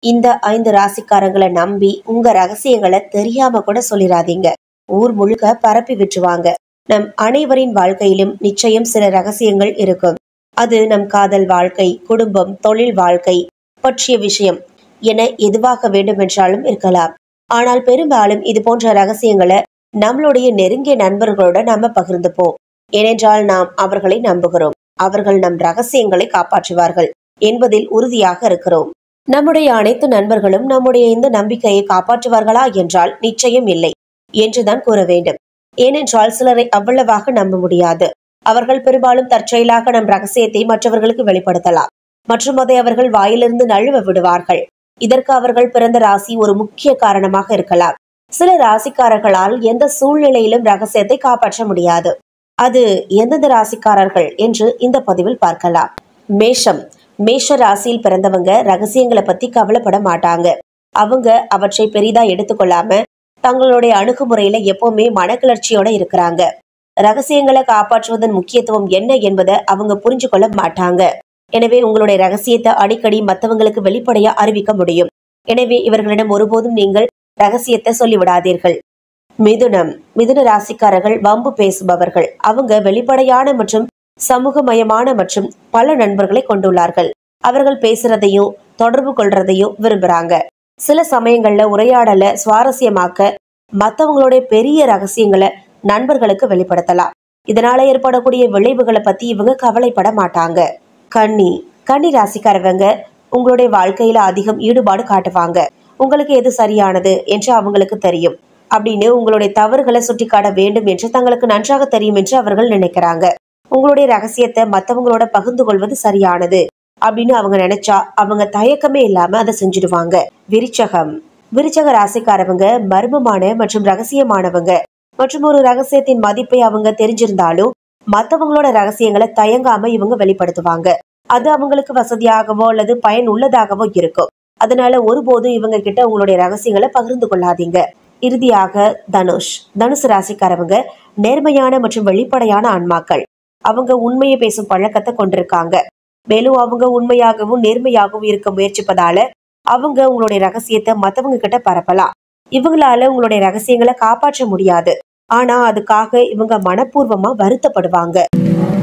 இந்த ஐந்து ராசிக்காரங்களை நம்பி உங்க ரகசியங்களை தெரியாம கூட சொல்லிடாதீங்க ஊர் முழுக்க பரப்பி விட்டுருவாங்க நம் அனைவரின் வாழ்க்கையிலும் நிச்சயம் சில ரகசியங்கள் இருக்கும் அது நம் காதல் வாழ்க்கை குடும்பம் தொழில் வாழ்க்கை பற்றிய விஷயம் என எதுவாக வேண்டுமென்றாலும் இருக்கலாம் ஆனால் பெரும்பாலும் இது போன்ற ரகசியங்களை நம்மளுடைய நெருங்கிய நண்பர்களோட நாம பகிர்ந்துப்போம் ஏனென்றால் நாம் அவர்களை நம்புகிறோம் அவர்கள் நம் ரகசியங்களை காப்பாற்றுவார்கள் என்பதில் உறுதியாக இருக்கிறோம் நம்முடைய அனைத்து நண்பர்களும் நம்முடைய இந்த நம்பிக்கையை காப்பாற்றுவார்களா என்றால் நிச்சயம் இல்லை என்றுதான் கூற வேண்டும் ஏனென்றால் சிலரை அவ்வளவாக நம்ப முடியாது அவர்கள் பெரும்பாலும் தற்செயலாக நம் ரகசியத்தை மற்றவர்களுக்கு வெளிப்படுத்தலாம் மற்றும் அதை அவர்கள் வாயிலிருந்து நழுவ விடுவார்கள் இதற்கு அவர்கள் பிறந்த ராசி ஒரு முக்கிய காரணமாக இருக்கலாம் சில ராசிக்காரர்களால் எந்த சூழ்நிலையிலும் ரகசியத்தை காப்பாற்ற முடியாது அது எந்தெந்த ராசிக்காரர்கள் என்று இந்த பதிவில் பார்க்கலாம் மேஷம் மேஷ ராசியில் பிறந்தவங்க ரகசியங்களை பத்தி கவலைப்பட மாட்டாங்க அவங்க அவற்றை பெரிதா எடுத்துக்கொள்ளாம தங்களுடைய அணுகுமுறையில எப்பவுமே மனக்கிளர்ச்சியோட இருக்கிறாங்க ரகசியங்களை காப்பாற்றுவதன் முக்கியத்துவம் என்ன என்பதை அவங்க புரிஞ்சு கொள்ள மாட்டாங்க எனவே உங்களுடைய ரகசியத்தை அடிக்கடி மற்றவங்களுக்கு வெளிப்படையா அறிவிக்க முடியும் எனவே இவர்களிடம் ஒருபோதும் நீங்கள் ரகசியத்தை சொல்லிவிடாதீர்கள் மிதுனம் மிதுன ராசிக்காரர்கள் வம்பு பேசுபவர்கள் அவங்க வெளிப்படையான மற்றும் சமூகமயமான மற்றும் பல நண்பர்களை கொண்டுள்ளார்கள் அவர்கள் பேசுறதையும் தொடர்பு கொள்றதையும் விரும்புறாங்க சில சமயங்கள்ல உரையாடலை சுவாரஸ்யமாக்க மத்தவங்களுடைய பெரிய ரகசியங்களை நண்பர்களுக்கு வெளிப்படுத்தலாம் இதனால ஏற்படக்கூடிய விளைவுகளை பத்தி இவங்க கவலைப்பட மாட்டாங்க கன்னி கன்னி ராசிக்காரவங்க உங்களுடைய வாழ்க்கையில அதிகம் ஈடுபாடு காட்டுவாங்க உங்களுக்கு எது சரியானது என்று அவங்களுக்கு தெரியும் அப்படின்னு உங்களுடைய தவறுகளை சுட்டிக்காட்ட வேண்டும் என்று தங்களுக்கு நன்றாக தெரியும் என்று அவர்கள் நினைக்கிறாங்க உங்களுடைய ரகசியத்தை மத்தவங்களோட பகிர்ந்து கொள்வது சரியானது அப்படின்னு அவங்க நினைச்சா அவங்க தயக்கமே இல்லாம அதை செஞ்சிடுவாங்க விருச்சகம் விருச்சக ராசிக்காரவங்க மர்மமான மற்றும் ரகசியமானவங்க மற்றும் ஒரு ரகசியத்தின் மதிப்பை அவங்க தெரிஞ்சிருந்தாலும் மத்தவங்களோட ரகசியங்களை தயங்காம இவங்க வெளிப்படுத்துவாங்க அது அவங்களுக்கு வசதியாகவோ அல்லது பயன் உள்ளதாகவோ இருக்கும் அதனால ஒருபோதும் இவங்க கிட்ட உங்களுடைய ரகசியங்களை பகிர்ந்து கொள்ளாதீங்க இறுதியாக தனுஷ் தனுசு ராசிக்காரவங்க நேர்மையான மற்றும் வெளிப்படையான ஆன்மாக்கள் அவங்க உண்மையை பேசும் பழக்கத்தை கொண்டிருக்காங்க மேலும் அவங்க உண்மையாகவும் நேர்மையாகவும் இருக்க முயற்சிப்பதால அவங்க உங்களுடைய ரகசியத்தை மத்தவங்க கிட்ட பரப்பலாம் இவங்களால உங்களுடைய ரகசியங்களை காப்பாற்ற முடியாது ஆனா அதுக்காக இவங்க மனப்பூர்வமா வருத்தப்படுவாங்க